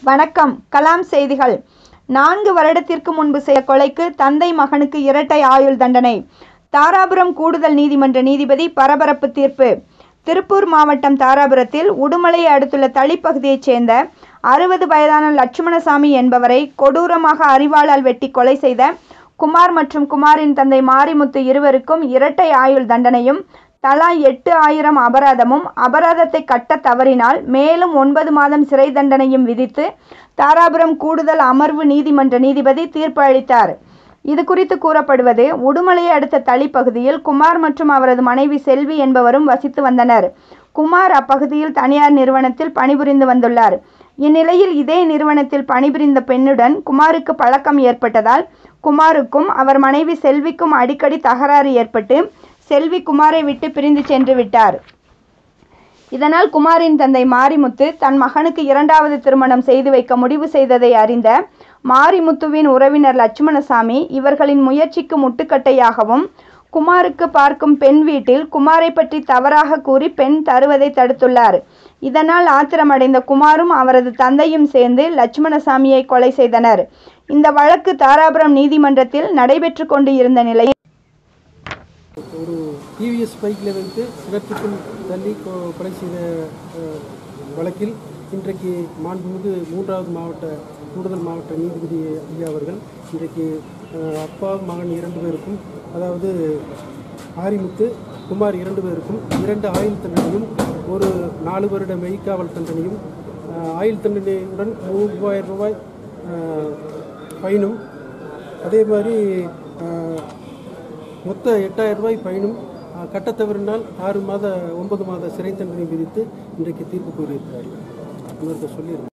வணக்கம் கலாம் செய்திகள் நான்கு வருடத்திற்கு முன்பு செய்த கொலைக்கு தந்தை மகனுக்கு இரட்டை ஆயுள் தண்டனை தாராபுரம் கூடுதல் நீதிமன்ற நீதிபதி பரபரப்பு தீர்ப்பு திருப்பூர் மாவட்டம் தாராபுரத்தில் உடுமலையை அடுத்துள்ள தளிப்பகுதியைச் சேர்ந்த அறுபது வயதான லட்சுமணசாமி என்பவரை கொடூரமாக அரிவாளால் வெட்டி கொலை செய்த குமார் மற்றும் குமாரின் தந்தை மாரிமுத்து இருவருக்கும் இரட்டை ஆயுள் தண்டனையும் தலா எட்டு ஆயிரம் அபராதமும் அபராதத்தை கட்ட தவறினால் மேலும் ஒன்பது மாதம் சிறை தண்டனையும் விதித்து தாராபுரம் கூடுதல் அமர்வு நீதிமன்ற நீதிபதி தீர்ப்பு அளித்தார் இது குறித்து கூறப்படுவது உடுமலையை அடுத்த தளி பகுதியில் குமார் மற்றும் அவரது மனைவி செல்வி என்பவரும் வசித்து வந்தனர் குமார் அப்பகுதியில் தனியார் நிறுவனத்தில் பணிபுரிந்து வந்துள்ளார் இந்நிலையில் இதே நிறுவனத்தில் பணிபுரிந்த பெண்ணுடன் குமாருக்கு பழக்கம் ஏற்பட்டதால் குமாருக்கும் அவர் மனைவி செல்விக்கும் அடிக்கடி தகராறு ஏற்பட்டு செல்வி குமாரை விட்டு பிரிந்து சென்று விட்டார் இதனால் குமாரின் தந்தை மாரிமுத்து தன் மகனுக்கு இரண்டாவது திருமணம் செய்து வைக்க முடிவு செய்ததை அறிந்த மாரிமுத்துவின் உறவினர் லட்சுமணசாமி இவர்களின் முயற்சிக்கு முட்டுக்கட்டையாகவும் குமாருக்கு பார்க்கும் பெண் வீட்டில் குமாரை பற்றி தவறாக கூறி பெண் தருவதை தடுத்துள்ளார் இதனால் ஆத்திரமடைந்த குமாரும் அவரது தந்தையும் சேர்ந்து லட்சுமணசாமியை கொலை செய்தனர் இந்த வழக்கு தாராபுரம் நீதிமன்றத்தில் நடைபெற்று கொண்டு இருந்த நிலையில் ஒரு டிவிஎஸ் பைக்கில் வைத்து சிவத்துக்குள் தள்ளி கொ- கொலை செய்த அஹ், வழக்கில் இன்றைக்கு மாண்புமிகு மூன்றாவது மாவட்ட கூடுதல் மாவட்ட நீதிபதி ஐயா அவர்கள் இன்றைக்கு அஹ், அப்பா மகன் இரண்டு பேருக்கும் அதாவது ஆரிமுத்து குமார் இரண்டு பேருக்கும் இரண்டு ஆயுள் தண்டனையும் ஒரு நாலு வருட மெய்க்காவல் தண்டனையும் அஹ், ஆயுள் தண்டனையுடன் மூவாயிரம் ரூபாய் அஹ், ஃபைனும் அதே மாதிரி அஹ், மொத்த எட்டாயிரம் ரூபாய் ஃபைனும் அஹ், கட்டத் தவறினால் ஆறு மாத ஒன்பது மாத சிறை தண்டனை விதித்து இன்றைக்கு தீர்ப்பு கூறியிருக்கிறார்கள் இன்னொருத்தர் சொல்லியிருக்கேன்